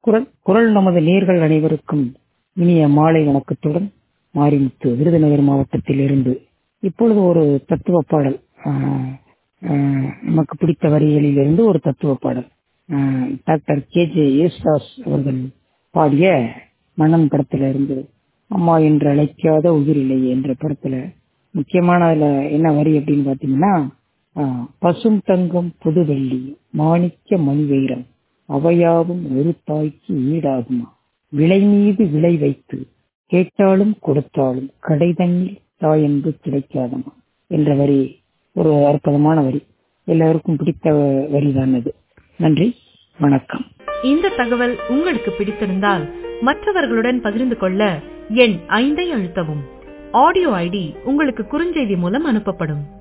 குரல் குரல் நமது நேர்கள் அனைவருக்கும் இனிய மாலை வணக்கத்துடன் மாரிமுத்து விருதுநகர் மாவட்டத்தில் இருந்து இப்பொழுது ஒரு தத்துவ பாடல் ஆஹ், ஆஹ், நமக்கு பிடித்த வரிகளில் இருந்து ஒரு தத்துவ பாடல் ஆஹ், டாக்டர் கே ஜே யேசுதாஸ் அவர்கள் பாடிய மன்னன் படத்துல இருந்து அம்மா என்று அழைக்காத உயிரில்லை என்ற படத்துல முக்கியமான அதுல என்ன வரி அப்படின்னு பாத்தீங்கன்னா ஆஹ், பசும் தங்கம் புது வெள்ளி மாணிக்க மணி வைரம் அவையாவும் ஒரு தாய்க்கு ஈடாகுமா விலை மீது விலை வைத்து கேட்டாலும் கொடுத்தாலும் கடை தண்ணில் தாயன்பு கிடைக்காதமா என்ற வரி ஒரு அற்புதமான வரி எல்லாருக்கும் பிடித்த வரிதான் அது நன்றி வணக்கம் இந்த தகவல் உங்களுக்கு பிடித்திருந்தால் மற்றவர்களுடன் பகிர்ந்து கொள்ள எண் ஐந்தை அழுத்தவும் ஆடியோ ஐடி உங்களுக்கு குறுஞ்செய்தி மூலம் அனுப்பப்படும்